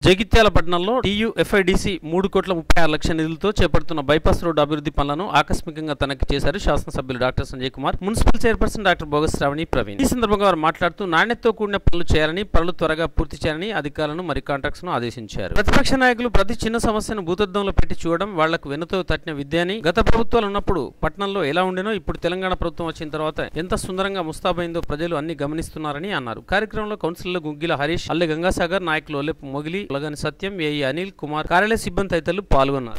జగిత్యాల పట్టణంలో టీయూఎఫ్ఐడిసి మూడు కోట్ల ముప్పై ఆరు లక్షల నిధులతో చేపడుతున్న బైపాస్ రోడ్డు అభివృద్ధి పనులను ఆకస్మికంగా తనిఖీ చేశారు శాసనసభ్యులు doctor Sanjay Kumar municipal chairperson doctor Bogas Sravani Praveen ఈ సందర్భంగా వారు మాట్లాడుతూ నాణ్యతతో కూడిన పనులు చేయాలని పనులు త్వరగా పూర్తి చేయాలని అధికారులను మరి కాంట్రాక్ట్స్ ను ఆదేశించారు ప్రతిపక్ష నాయకులు ప్రతి చిన్న సమస్యను భూతద్దంలో పెట్టి చూడడం వాళ్లకు వెనుతో తట్టిన విద్య అని గత ప్రభుత్వాలు ఉన్నప్పుడు పట్టణంలో ఎలా ఉండేనో ఇప్పుడు తెలంగాణ ప్రభుత్వం వచ్చిన తర్వాత ఎంత సుందరంగా ముస్తాబైందో ప్రజలు అన్ని గమనిస్తున్నారని అన్నారు కార్యక్రమంలో కౌన్సిలర్లు గుగ్గిల హరీష్ అల్లె గంగాసాగర్ నాయకులు ఒల్లెపు మొగిలి ఉలగని సత్యం ఏఈ అనిల్ కుమార్ కార్యాలయ సిబ్బంది తదితరులు పాల్గొన్నారు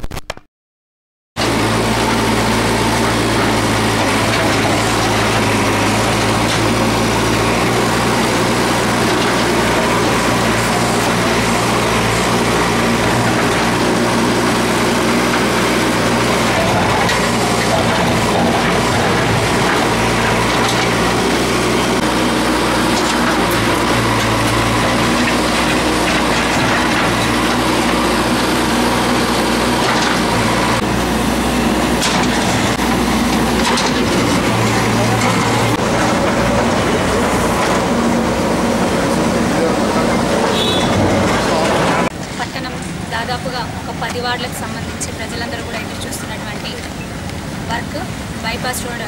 పట్టణం దాదాపుగా ఒక పది వార్డులకు సంబంధించి ప్రజలందరూ కూడా ఎదురు చూస్తున్నటువంటి వర్క్ బైపాస్ రోడ్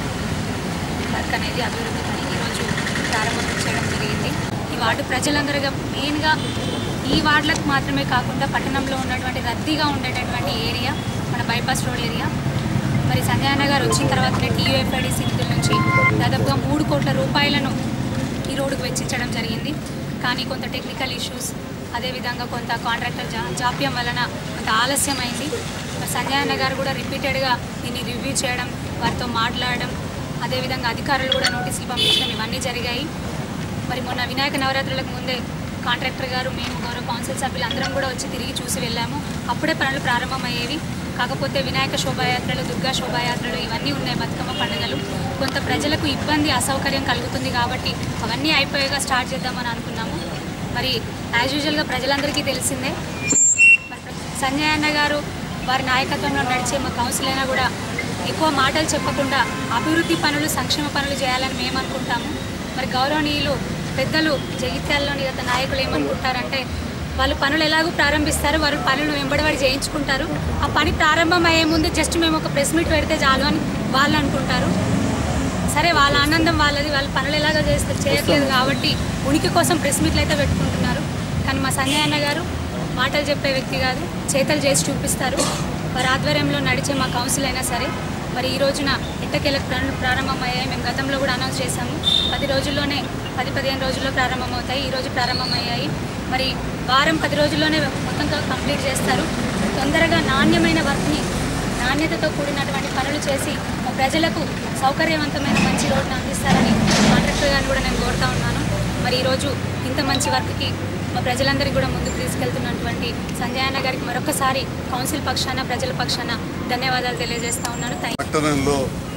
వర్క్ అనేది అభివృద్ధి పని ఈరోజు ప్రారంభం చేయడం జరిగింది ఈ వార్డు ప్రజలందరూ మెయిన్గా ఈ వార్డులకు మాత్రమే కాకుండా పట్టణంలో ఉన్నటువంటి రద్దీగా ఉండేటటువంటి ఏరియా మన బైపాస్ రోడ్ ఏరియా మరి సంజయ్ గారు వచ్చిన తర్వాతనే టీయూఎఫ్ఐడిసి నిధుల నుంచి దాదాపుగా మూడు కోట్ల రూపాయలను ఈ రోడ్డుకు వెచ్చించడం జరిగింది కానీ కొంత టెక్నికల్ ఇష్యూస్ అదేవిధంగా కొంత కాంట్రాక్టర్ జా జాప్యం వలన కొంత ఆలస్యమైంది మరి సంజయ్ అన్న గారు కూడా రిపీటెడ్గా దీన్ని రివ్యూ చేయడం వారితో మాట్లాడడం అదేవిధంగా అధికారులు కూడా నోటీసులు పంపించడం ఇవన్నీ జరిగాయి మరి మొన్న వినాయక నవరాత్రులకు ముందే కాంట్రాక్టర్ గారు మేము గౌరవ కౌన్సిల్ సభ్యులు అందరం కూడా వచ్చి తిరిగి చూసి వెళ్ళాము అప్పుడే పనులు ప్రారంభమయ్యేవి కాకపోతే వినాయక శోభాయాత్రలు దుర్గా శోభాయాత్రలు ఇవన్నీ ఉన్నాయి బతుకమ్మ పండుగలు కొంత ప్రజలకు ఇబ్బంది అసౌకర్యం కలుగుతుంది కాబట్టి అవన్నీ అయిపోయాక స్టార్ట్ చేద్దామని అనుకున్నాము మరి యాజ్ యూజువల్గా ప్రజలందరికీ తెలిసిందే మరి ప్ర- సంజయ్ అన్న గారు వారి నాయకత్వంలో నడిచే మా కౌన్సిల్ అయినా కూడా ఎక్కువ మాటలు చెప్పకుండా అభివృద్ధి పనులు సంక్షేమ పనులు చేయాలని మేము అనుకుంటాము మరి గౌరవనీయులు పెద్దలు జగిత్యాలలోని గత నాయకులు ఏమనుకుంటారంటే వాళ్ళు పనులు ఎలాగో ప్రారంభిస్తారు వారు పనులు వెంబడబడి చేయించుకుంటారు ఆ పని ప్రారంభం అయ్యే ముందు జస్ట్ మేము ఒక ప్రెస్ మీట్ పెడితే చాలు అని వాళ్ళు అనుకుంటారు సరే వాళ్ళ ఆనందం వాళ్ళది వాళ్ళ పనులు ఎలాగో చేస్తే చేయట్లేదు కాబట్టి ఉనికి కోసం ప్రెస్ మీట్లు అయితే పెట్టుకుంటున్నారు కానీ మా సంజయ్ అన్న గారు మాటలు చెప్పే వ్యక్తి కాదు చేతలు చేసి చూపిస్తారు వారి ఆధ్వర్యంలో నడిచే మా కౌన్సిల్ అయినా సరే మరి ఈ రోజున ఎట్టకేలకు పనులు ప్రారంభమయ్యాయి మేము గతంలో కూడా అనౌన్స్ చేశాము పది రోజుల్లోనే పది పదిహేను రోజుల్లో ప్రారంభమవుతాయి ఈ రోజు ప్రారంభమయ్యాయి మరి వారం పది రోజుల్లోనే మొత్తం కంప్లీట్ చేస్తారు తొందరగా నాణ్యమైన వర్క్ని నాణ్యతతో కూడినటువంటి పనులు చేసి మా ప్రజలకు సౌకర్యవంతమైన మంచి రోడ్డును అందిస్తారని కాంట్రాక్టర్ గారిని కూడా నేను కోరుతా ఉన్నాను మరి ఈరోజు ఇంత మంచి వర్క్కి మా ప్రజలందరికీ కూడా ముందుకు తీసుకెళ్తున్నటువంటి సంజయ్ అన్న గారికి మరొకసారి కౌన్సిల్ పక్షాన ప్రజల పక్షాన ధన్యవాదాలు తెలియజేస్తా ఉన్నాను థ్యాంక్ పట్టణంలో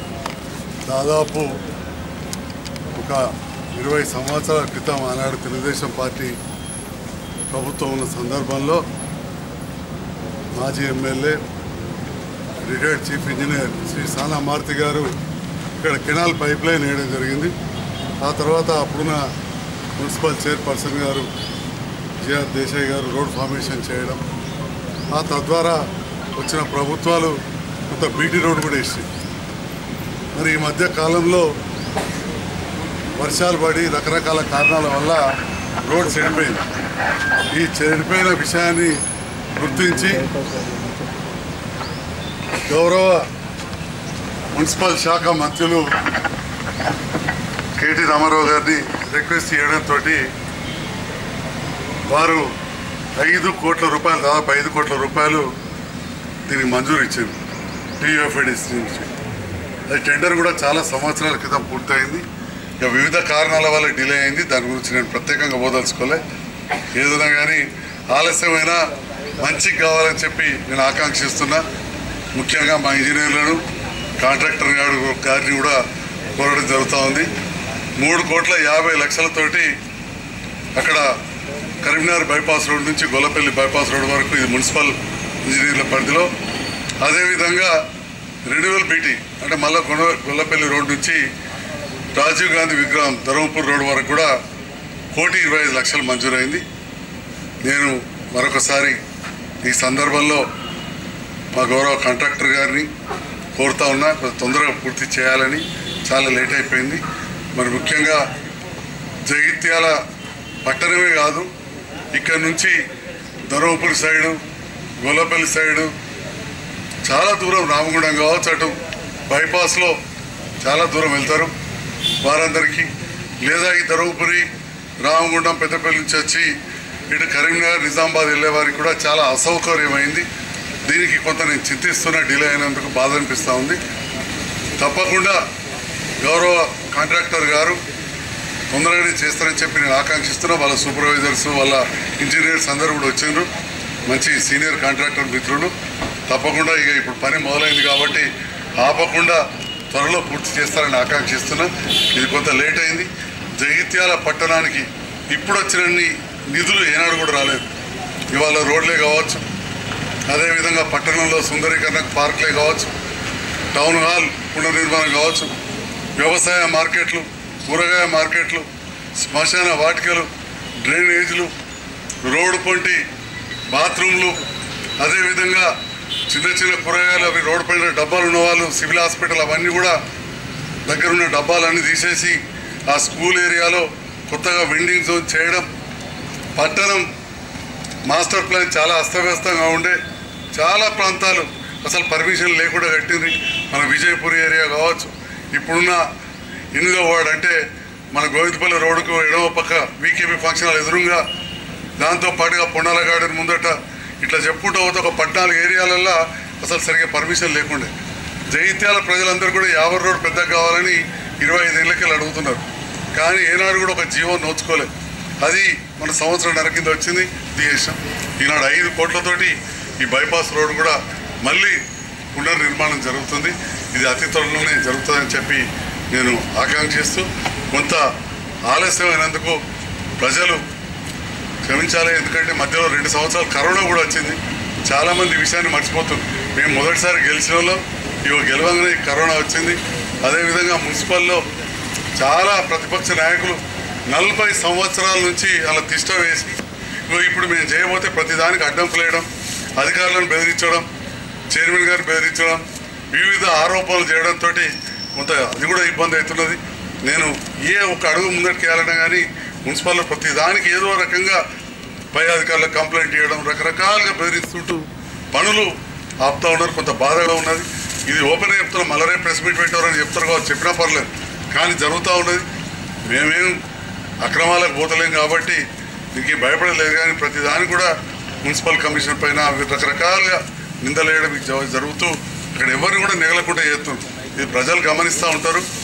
దాదాపు ఒక ఇరవై సంవత్సరాల క్రితం ఆనాడు తెలుగుదేశం పార్టీ ప్రభుత్వం ఉన్న సందర్భంలో మాజీ MLA retired chief engineer Shri Sana Maruthi గారు ఇక్కడ కెనాల్ పైప్ లైన్ వేయడం జరిగింది ఆ తర్వాత అప్పుడున్న municipal chairperson garu GR Desai garu road formation చేయడం ఆ తద్వారా వచ్చిన ప్రభుత్వాలు కొంత బీటీ రోడ్ కూడా వేసింది మరి ఈ మధ్య కాలంలో వర్షాలు పడి రకరకాల కారణాల వల్ల రోడ్ చెడిపోయింది ఈ చెడిపోయిన విషయాన్ని గుర్తించి గౌరవ మున్సిపల్ శాఖ మంత్రులు కేటీ రామారావు గారిని రిక్వెస్ట్ చేయడంతో వారు ఐదు కోట్ల రూపాయలు దాదాపు ఐదు కోట్ల రూపాయలు దీనికి మంజూరు ఇచ్చింది టీయూఎఫ్ఐడిసి నుంచి అది టెండర్ కూడా చాలా సంవత్సరాల క్రితం పూర్తయింది ఇక వివిధ కారణాల వల్ల డిలే అయింది దాని గురించి నేను ప్రత్యేకంగా పోదలుచుకోలే ఏదైనా కానీ ఆలస్యమైన మంచికి కావాలని చెప్పి నేను ఆకాంక్షిస్తున్నా ముఖ్యంగా మా ఇంజనీర్లను కాంట్రాక్టర్ గారు గారిని కూడా కోరడం జరుగుతూ ఉంది మూడు కోట్ల యాభై లక్షలతోటి అక్కడ కరీంనగర్ బైపాస్ రోడ్ నుంచి గొల్లపల్లి బైపాస్ రోడ్ వరకు ఇది మున్సిపల్ ఇంజనీర్ల పరిధిలో అదేవిధంగా రెన్యువల్ బీటీ అంటే మళ్ళీ గొల్ల గొల్లపల్లి రోడ్ నుంచి రాజీవ్ గాంధీ విగ్రహం ధర్మపూర్ రోడ్ వరకు కూడా కోటి ఇరవై ఐదు లక్షలు మంజూరైంది నేను మరొకసారి ఈ సందర్భంలో మా గౌరవ కాంట్రాక్టర్ గారిని కోరుతా ఉన్నా కొంచెం తొందరగా పూర్తి చేయాలని చాలా లేట్ అయిపోయింది మరి ముఖ్యంగా జగిత్యాల పట్టణమే కాదు ఇక్కడ నుంచి ధర్మపురి సైడు గొల్లపల్లి సైడు చాలా దూరం రామగుండం కావచ్చు అటు బైపాస్లో చాలా దూరం వెళ్తారు వారందరికీ లేదా ఈ ధర్మపురి రామగుండం పెద్దపల్లి నుంచి వచ్చి ఇటు కరీంనగర్ నిజామాబాద్ వెళ్ళే వారికి కూడా చాలా అసౌకర్యమైంది దీనికి కొంత నేను చింతిస్తున్న డిలే అయినందుకు బాధ అనిపిస్తూ ఉంది తప్పకుండా గౌరవ కాంట్రాక్టర్ గారు తొందరగానే చేస్తారని చెప్పి నేను ఆకాంక్షిస్తున్నా వాళ్ళ సూపర్వైజర్స్ వాళ్ళ ఇంజనీర్స్ అందరూ కూడా వచ్చిండ్రు మంచి సీనియర్ కాంట్రాక్టర్ మిత్రులు తప్పకుండా ఇక ఇప్పుడు పని మొదలైంది కాబట్టి ఆపకుండా త్వరలో పూర్తి చేస్తారని ఆకాంక్షిస్తున్నా ఇది కొంత లేట్ అయింది జగిత్యాల పట్టణానికి ఇప్పుడు వచ్చినన్ని నిధులు ఏనాడు కూడా రాలేదు ఇవాళ రోడ్లే కావచ్చు అదేవిధంగా పట్టణంలో సుందరీకరణ పార్క్లే కావచ్చు టౌన్ హాల్ పునర్నిర్మాణం కావచ్చు వ్యవసాయ మార్కెట్లు కూరగాయ మార్కెట్లు శ్మశాన వాటికలు డ్రైనేజీలు రోడ్డు పొంటి బాత్రూమ్లు అదేవిధంగా చిన్న చిన్న కూరగాయలు అవి రోడ్డు పైన డబ్బాలు ఉన్న వాళ్ళు సివిల్ హాస్పిటల్ అవన్నీ కూడా దగ్గరున్న డబ్బాలన్నీ తీసేసి ఆ స్కూల్ ఏరియాలో కొత్తగా వెండింగ్ జోన్ చేయడం పట్టణం మాస్టర్ ప్లాన్ చాలా అస్తవ్యస్తంగా ఉండే చాలా ప్రాంతాలు అసలు పర్మిషన్ లేకుండా కట్టింది మన విజయపూర్ ఏరియా కావచ్చు ఇప్పుడున్న ఎనిమిదో వార్డు అంటే మన గోవిందపల్లి రోడ్డుకు ఎడమ పక్క వీకేపీ ఫంక్షన్ హాల్ ఎదురుగా దాంతో పాటుగా పొన్నాల గార్డెన్ ముందట ఇట్లా చెప్పుకుంటూ పోతే ఒక పద్నాలుగు ఏరియాలల్లో అసలు సరిగ్గా పర్మిషన్ లేకుండే జగిత్యాల ప్రజలందరూ కూడా యాభై రోడ్ పెద్దగా కావాలని ఇరవై ఐదేళ్ళకెళ్ళి అడుగుతున్నారు కానీ ఏనాడు కూడా ఒక జీవో నోచుకోలేదు అది మన సంవత్సరం నర కింద వచ్చింది తీసేసాం ఈనాడు ఐదు కోట్లతోటి ఈ బైపాస్ రోడ్ కూడా మళ్ళీ పునర్నిర్మాణం జరుగుతుంది ఇది అతి త్వరలోనే జరుగుతుందని చెప్పి నేను ఆకాంక్షిస్తూ కొంత ఆలస్యమైనందుకు ప్రజలు క్షమించాలి ఎందుకంటే మధ్యలో రెండు సంవత్సరాలు కరోనా కూడా వచ్చింది చాలా మంది ఈ విషయాన్ని మర్చిపోతుంది మేము మొదటిసారి గెలిచిన వాళ్ళం ఇవి గెలవంగానే ఈ కరోనా వచ్చింది అదేవిధంగా మున్సిపల్లో చాలా ప్రతిపక్ష నాయకులు నలభై సంవత్సరాల నుంచి అలా తిష్ట వేసి ఇగో ఇప్పుడు మేము చేయబోతే ప్రతిదానికి అడ్డంకులు వేయడం అధికారులను బెదిరించడం చైర్మన్ గారిని బెదిరించడం వివిధ ఆరోపణలు చేయడంతో కొంత అది కూడా ఇబ్బంది అవుతున్నది నేను ఏ ఒక అడుగు ముందటికి వెళ్ళినా కానీ మున్సిపల్లో ప్రతి దానికి ఏదో రకంగా పై అధికారులకు కంప్లైంట్ చేయడం రకరకాలుగా బెదిరిస్తుంటూ పనులు ఆపుతా ఉన్నారు కొంత బాధగా ఉన్నది ఇది ఓపెన్ చెప్తున్నాం మళ్ళీ ప్రెస్ మీట్ పెట్టారని చెప్తారు కావచ్చు చెప్పినా పర్లేదు కానీ జరుగుతూ ఉన్నది మేమేం అక్రమాలకు పోతలేం కాబట్టి దీనికి భయపడలేదు కానీ ప్రతి దానికి కూడా మున్సిపల్ కమిషన్ పైన అవి రకరకాలుగా నిందలేయడం జ- జరుగుతూ అక్కడ ఎవరిని కూడా నెగలకుండా చేస్తున్నారు ఇది ప్రజలు గమనిస్తూ ఉంటారు